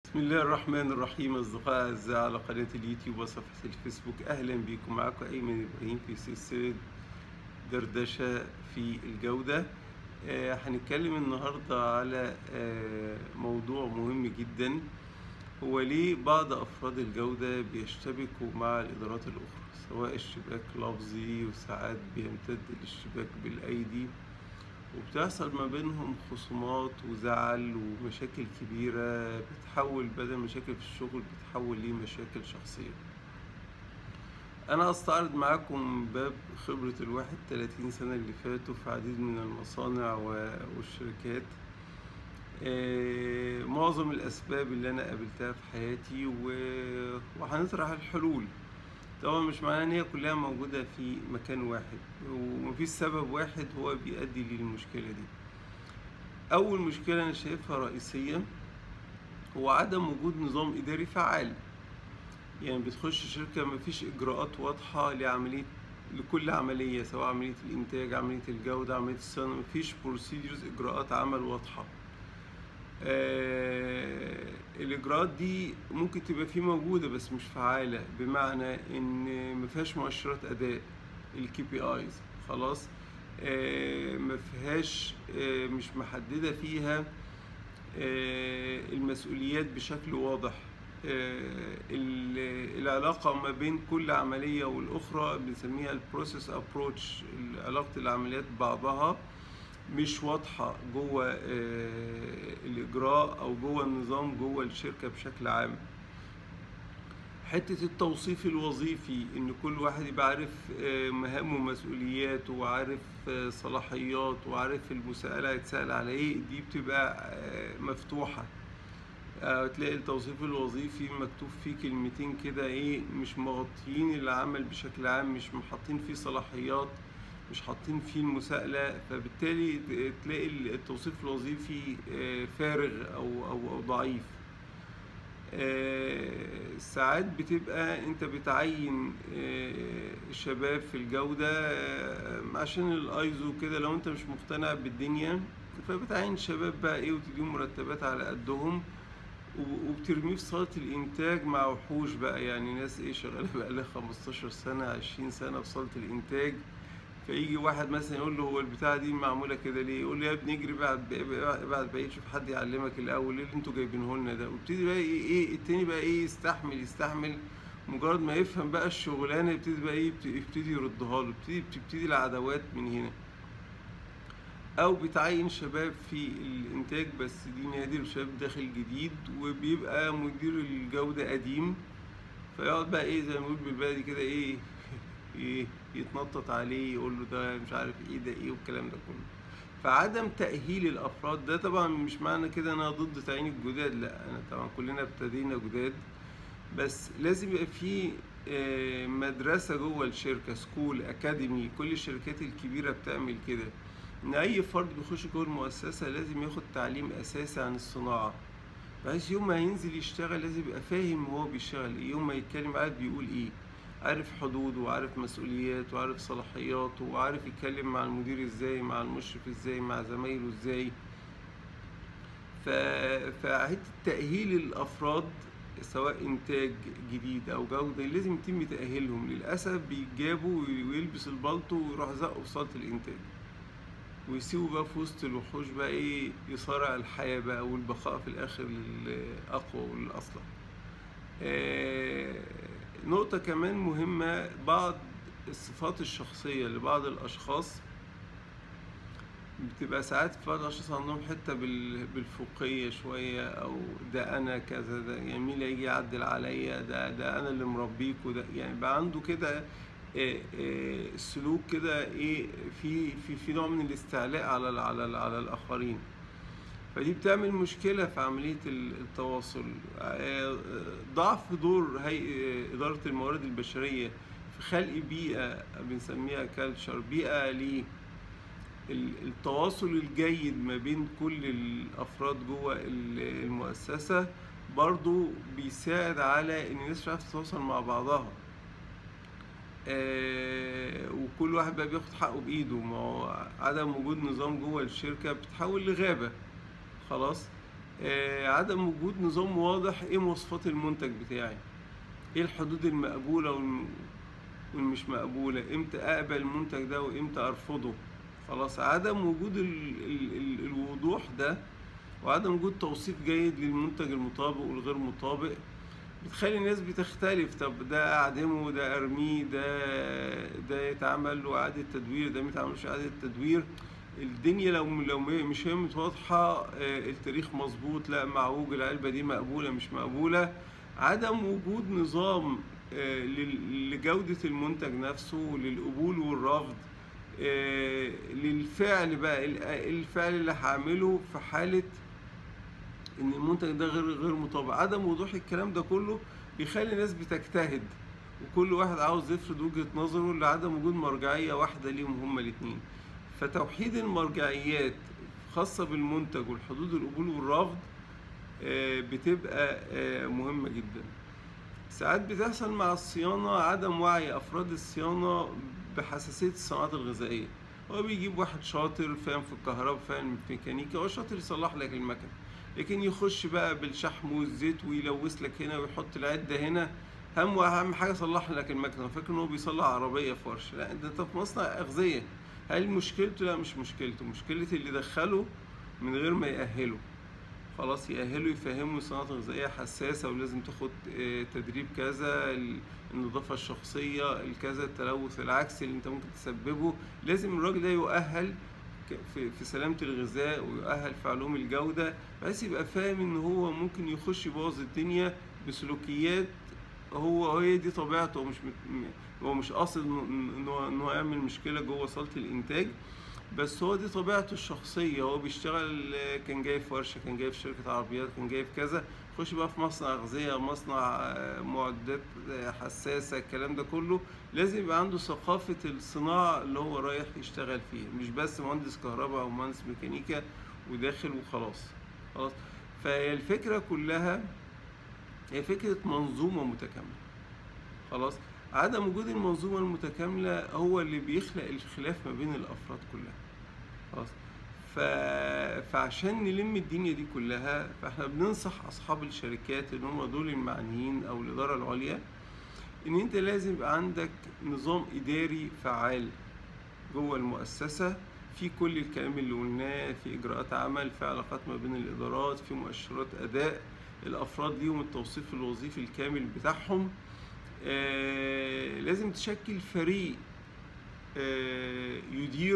بسم الله الرحمن الرحيم أصدقائي الأعزاء على قناة اليوتيوب وصفحة الفيسبوك أهلا بكم معكم أيمن إبراهيم في سلسلة دردشة في الجودة آه، هنتكلم النهاردة على آه، موضوع مهم جدا هو ليه بعض أفراد الجودة بيشتبكوا مع الإدارات الأخرى سواء اشتباك لفظي وساعات بيمتد الاشتباك بالأيدي وبتحصل ما بينهم خصومات وزعل ومشاكل كبيرة بتحول بدل مشاكل في الشغل بتحول لمشاكل شخصية أنا أستعرض معاكم باب خبرة الواحد تلاتين سنة اللي فاتوا في عديد من المصانع و- والشركات آه، معظم الأسباب اللي أنا قابلتها في حياتي و- وهنطرح الحلول طبعا مش معناه ان هي كلها موجودة في مكان واحد ومفيش سبب واحد هو بيؤدي للمشكلة دي أول مشكلة أنا شايفها رئيسية هو عدم وجود نظام إداري فعال يعني بتخش شركة مفيش إجراءات واضحة لعملية لكل عملية سواء عملية الإنتاج عملية الجودة عملية الصيانة مفيش بروسيدرز إجراءات عمل واضحة آه، الإجراءات دي ممكن تبقى فيه موجودة بس مش فعالة بمعنى إن مفيهاش مؤشرات أداء الكي بي ايز خلاص آه، مفيهاش آه، مش محددة فيها آه، المسؤوليات بشكل واضح آه، ال- العلاقة ما بين كل عملية والأخرى بنسميها البروسيس ابروتش علاقة العمليات ببعضها مش واضحة جوه آه، الإجراء أو جوه النظام جوه الشركة بشكل عام حتة التوصيف الوظيفي إن كل واحد يبقى عارف آه، مهامه ومسؤولياته وعارف آه، صلاحيات وعارف المساءلة هيتسأل على إيه دي بتبقى آه، مفتوحة آه، تلاقي التوصيف الوظيفي مكتوب فيه كلمتين كده إيه مش مغطيين العمل بشكل عام مش محاطين فيه صلاحيات مش حاطين فيه المساءلة فبالتالي تلاقي التوصيف الوظيفي آه، فارغ أو أو أو ضعيف آه، ساعات بتبقى انت بتعين آه، شباب في الجودة آه، عشان الايزو كده لو انت مش مقتنع بالدنيا فبتعين شباب بقى ايه وتديهم مرتبات على قدهم و- وبترميه في صالة الإنتاج مع وحوش بقى يعني ناس إيه شغالة بقى لها 15 سنة 20 سنة في صالة الإنتاج فيجي واحد مثلا يقول له هو البتاعة دي معمولة كده ليه؟ يقول له يا ابني اجري بعد بعد بعيد شوف حد يعلمك الأول ايه اللي انتوا جايبينه لنا ده؟ وابتدي بقى ايه ايه التاني بقى ايه يستحمل يستحمل مجرد ما يفهم بقى الشغلانة يبتدي بقى ايه يبت- يبتدي يردها له يبتدي بتبتدي العداوات من هنا. او بتعين شباب في الانتاج بس دي نادر شباب داخل جديد وبيبقى مدير الجودة قديم فيقعد بقى ايه زي ما بنقول بالبلدي كده ايه ايه يتنطط عليه يقول له ده مش عارف ايه ده ايه والكلام ده كله فعدم تأهيل الأفراد ده طبعا مش معنى كده أنا ضد تعيين الجداد لا أنا طبعا كلنا ابتدينا جداد بس لازم يبقى في آه، مدرسة جوه الشركة سكول أكاديمي كل الشركات الكبيرة بتعمل كده إن أي فرد بيخش جوه المؤسسة لازم ياخد تعليم أساسي عن الصناعة بحيث يوم ما ينزل يشتغل لازم يبقى فاهم هو بيشتغل ايه يوم ما يتكلم عارف بيقول ايه عارف حدوده وعارف مسؤولياته وعارف صلاحياته وعارف يتكلم مع المدير ازاي مع المشرف ازاي مع زمايله ازاي ف... فحتة تأهيل الأفراد سواء إنتاج جديد أو جودة لازم يتم تأهيلهم للأسف بيجابوا ويلبس البلطو ويروح زقه في صالة الإنتاج ويسيبوا بقى في وسط الوحوش بقى ايه يصارع الحياة بقى والبقاء في الآخر للأقوى والأصلح. آه، نقطة كمان مهمة بعض الصفات الشخصية لبعض الأشخاص بتبقى ساعات في بعض الأشخاص عندهم حتة بال- بالفوقية شوية أو ده أنا كذا ده يعني مين اللي هيجي يعدل عليا ده ده أنا اللي مربيكوا ده يعني بقى عنده كده آه، آه، سلوك كده إيه في في في نوع من الاستعلاء على ال- على ال- على الآخرين فدي بتعمل مشكلة في عملية ال- التواصل آه، ضعف دور هيئة إدارة الموارد البشرية في خلق بيئة بنسميها كالتشر بيئة ل التواصل الجيد ما بين كل الأفراد جوه ال- المؤسسة برضو بيساعد على إن الناس تعرف تتواصل مع بعضها آه، وكل واحد بقى بياخد حقه بإيده ما هو عدم وجود نظام جوه الشركة بتتحول لغابة خلاص آه، عدم وجود نظام واضح ايه مواصفات المنتج بتاعي ايه الحدود المقبولة والم- والمش مقبولة امتى اقبل المنتج ده وامتى ارفضه خلاص عدم وجود ال ال ال الوضوح ده وعدم وجود توصيف جيد للمنتج المطابق والغير مطابق بتخلي الناس بتختلف طب ده اعدمه ده ارميه ده ده يتعمل له اعاده تدوير ده ما يتعملش اعاده تدوير الدنيا لو لو مش هي متواضحه آه، التاريخ مظبوط لا معوج العلبه دي مقبوله مش مقبوله عدم وجود نظام آه، لل- لجوده المنتج نفسه للقبول والرفض آه، للفعل بقى ال- الفعل اللي هعمله في حاله ان المنتج ده غير غير مطابق عدم وضوح الكلام ده كله بيخلي الناس بتجتهد وكل واحد عاوز يفرض وجهة نظره لعدم وجود مرجعية واحدة ليهم هما الاتنين فتوحيد المرجعيات خاصة بالمنتج والحدود القبول والرفض آه، بتبقى آه، مهمة جدا ساعات بتحصل مع الصيانة عدم وعي أفراد الصيانة بحساسية الصناعات الغذائية هو بيجيب واحد شاطر فاهم في الكهرباء فاهم في الميكانيكا هو شاطر يصلح لك المكنة لكن يخش بقى بالشحم والزيت ويلوث لك هنا ويحط العدة هنا هم أهم حاجة صلح لك المكنة فاكر إن هو بيصلح عربية في ورشة لا ده أنت في مصنع أغذية هل مشكلته؟ لا مش مشكلته مشكلة اللي دخله من غير ما يأهله خلاص يأهله يفهمه الصناعة الغذائية حساسة ولازم تاخد آه، تدريب كذا ال- النظافة الشخصية الكذا التلوث العكسي اللي انت ممكن تسببه لازم الراجل ده يؤهل ك- في في سلامة الغذاء ويؤهل في علوم الجودة بحيث يبقى فاهم ان هو ممكن يخش يبوظ الدنيا بسلوكيات هو هي دي طبيعته هو مش مت- م- هو مش قاصد إنه- ان هو ان هو يعمل مشكلة جوه صالة الانتاج بس هو دي طبيعته الشخصية هو بيشتغل آه، كان جاي في ورشة كان جاي في شركة عربيات كان جاي في كذا يخش بقى في مصنع أغذية مصنع آه، معدات آه، حساسة الكلام ده كله لازم يبقى عنده ثقافة الصناعة اللي هو رايح يشتغل فيها مش بس مهندس كهرباء أو مهندس ميكانيكا وداخل وخلاص خلاص فهي الفكرة كلها هي فكرة منظومة متكاملة خلاص عدم وجود المنظومة المتكاملة هو اللي بيخلق الخلاف ما بين الأفراد كلها خلاص ف... فعشان نلم الدنيا دي كلها فاحنا بننصح أصحاب الشركات إن هم دول المعنيين أو الإدارة العليا إن أنت لازم يبقى عندك نظام إداري فعال جوه المؤسسة في كل الكلام اللي قلناه في إجراءات عمل في علاقات ما بين الإدارات في مؤشرات أداء الأفراد ليهم التوصيف الوظيفي الكامل بتاعهم آه، لازم تشكل فريق آه، يدير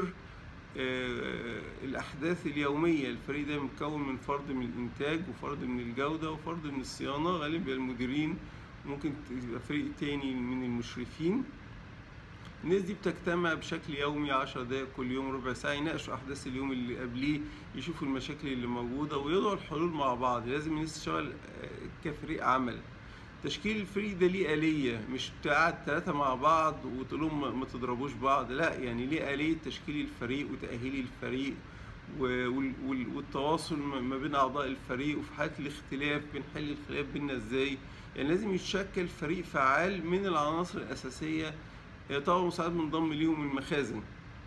آه، الأحداث اليومية الفريق ده مكون من فرد من الإنتاج وفرد من الجودة وفرد من الصيانة غالبا المديرين ممكن تبقى فريق تاني من المشرفين الناس دي بتجتمع بشكل يومي عشر دقايق كل يوم ربع ساعة يناقشوا أحداث اليوم اللي قبليه يشوفوا المشاكل اللي موجودة ويضعوا الحلول مع بعض لازم الناس تشتغل آه، كفريق عمل تشكيل الفريق ده ليه آلية مش تقعد ثلاثة مع بعض وتقول لهم ما- ما تضربوش بعض لا يعني ليه آلية تشكيل الفريق وتأهيل الفريق و- وال- وال- والتواصل ما ما بين أعضاء الفريق وفي حالة الاختلاف بنحل الخلاف بينا ازاي يعني لازم يتشكل فريق فعال من العناصر الأساسية هي طبعا مساعد منضم ليهم المخازن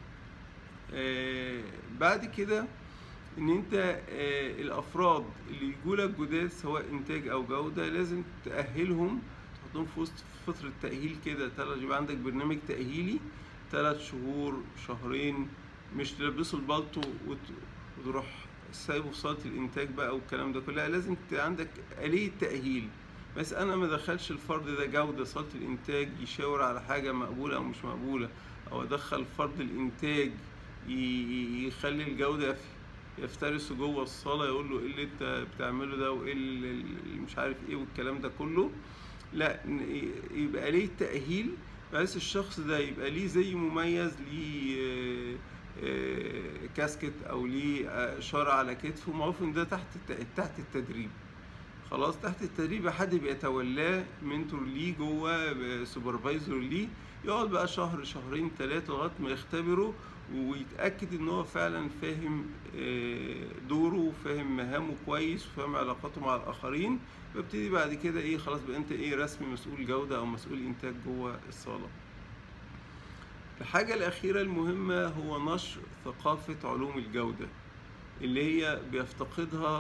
آه، بعد كده ان انت آه، الافراد اللي يجولك جداد سواء انتاج او جوده لازم تاهلهم تحطهم في وسط فتره تاهيل كده تلات يبقى عندك برنامج تاهيلي ثلاث شهور شهرين مش تلبسه البلطو وت- وتروح سايبه في صاله الانتاج بقى والكلام ده كله لا، لازم ت- عندك اليه تاهيل بس انا ما دخلش الفرد ده جوده صاله الانتاج يشاور على حاجه مقبوله او مش مقبوله او ادخل فرد الانتاج ي- ي- يخلي الجوده في يفترسوا جوه الصاله يقول له ايه اللي انت بتعمله ده وايه اللي اللي مش عارف ايه والكلام ده كله لا ن- يبقى ليه تأهيل بحيث الشخص ده يبقى ليه زي مميز ليه آه، آه، كاسكت او ليه آه، شارة على كتفه معروف ان ده تحت الت- تحت التدريب خلاص تحت التدريب حد بيتولاه منتور ليه جوه سوبرفايزر ليه يقعد بقى شهر شهرين ثلاثة لغاية ما يختبره ويتأكد إن هو فعلا فاهم آه، دوره وفاهم مهامه كويس وفاهم علاقاته مع الآخرين ويبتدي بعد كده إيه خلاص بقى أنت إيه رسمي مسؤول جودة أو مسؤول إنتاج جوه الصالة. الحاجة الأخيرة المهمة هو نشر ثقافة علوم الجودة اللي هي بيفتقدها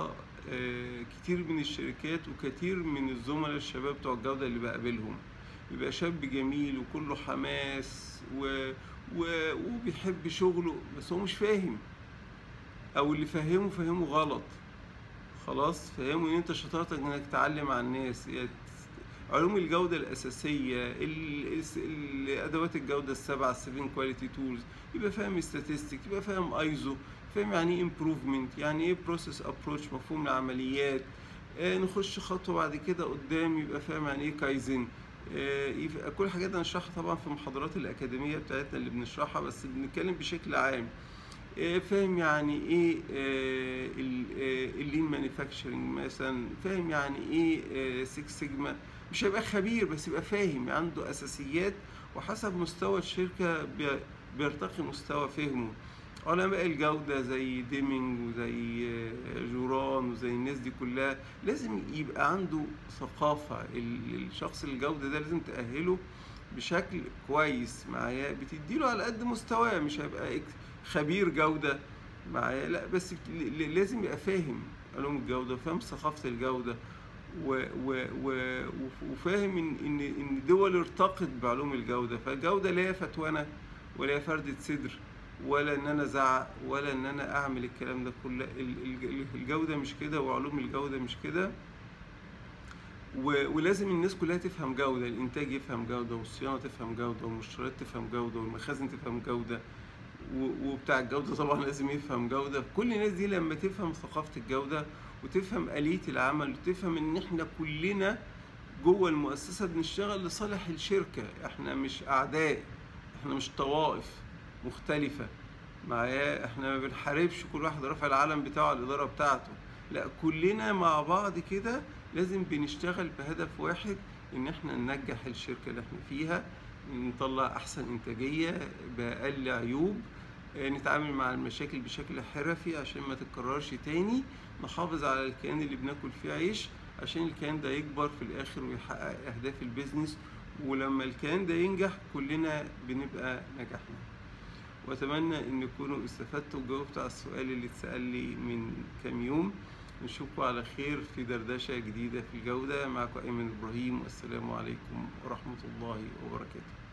آه، كتير من الشركات وكتير من الزملاء الشباب بتوع الجودة اللي بقابلهم بيبقى شاب جميل وكله حماس و... و... وبيحب شغله بس هو مش فاهم او اللي فهمه فهمه غلط خلاص فهموا ان انت شطارتك انك تعلم على الناس يعني علوم الجودة الأساسية ال- الس- ال- أدوات الجودة السبعة السفين كواليتي تولز يبقى فاهم statistics يبقى فاهم ايزو فاهم يعني ايه improvement يعني ايه process approach مفهوم العمليات آه نخش خطوة بعد كده قدام يبقى فاهم يعني ايه كايزن آه يبقى كل الحاجات دي هنشرحها طبعا في المحاضرات الأكاديمية بتاعتنا اللي بنشرحها بس بنتكلم بشكل عام آه، فاهم يعني ايه اللين مانيفاكتشرنج مثلا فاهم يعني ايه 6 سيجما مش هيبقى خبير بس يبقى فاهم عنده اساسيات وحسب مستوى الشركه بي- بيرتقي مستوى فهمه علماء الجودة زي ديمينج وزي آه، جوران وزي الناس دي كلها لازم يبقى عنده ثقافة ال- الشخص الجودة ده لازم تأهله بشكل كويس معايا بتديله على قد مستواه مش هيبقى إك- خبير جودة معايا لا بس بت- ل- ل- لازم يبقى فاهم علوم الجودة وفاهم ثقافة الجودة و و و وف- وفاهم ان ان ان دول ارتقت بعلوم الجودة فالجودة لا هي فتوانة ولا هي فردة صدر ولا ان انا ازعق ولا ان انا اعمل الكلام ده كله ال- ال- الجودة مش كده وعلوم الجودة مش كده و- ولازم الناس كلها تفهم جودة الإنتاج يفهم جودة والصيانة تفهم جودة والمشتريات تفهم جودة والمخازن تفهم جودة و- وبتاع الجودة طبعا لازم يفهم جودة كل الناس دي لما تفهم ثقافة الجودة وتفهم آلية العمل وتفهم إن إحنا كلنا جوه المؤسسة بنشتغل لصالح الشركة إحنا مش أعداء إحنا مش طوائف مختلفة معايا إحنا ما بنحاربش كل واحد رافع العلم بتاعه على الإدارة بتاعته لا كلنا مع بعض كده لازم بنشتغل بهدف واحد ان احنا ننجح الشركة اللي احنا فيها نطلع احسن انتاجية باقل عيوب آه، نتعامل مع المشاكل بشكل حرفي عشان ما تتكررش تاني نحافظ على الكيان اللي بناكل فيه عيش عشان الكيان ده يكبر في الاخر ويحقق اهداف البيزنس ولما الكيان ده ينجح كلنا بنبقى نجحنا واتمنى ان تكونوا استفدتوا وجاوبتوا على السؤال اللي اتسال لي من كام يوم نشوفكم على خير في دردشه جديده في الجوده معكم ايمن ابراهيم والسلام عليكم ورحمه الله وبركاته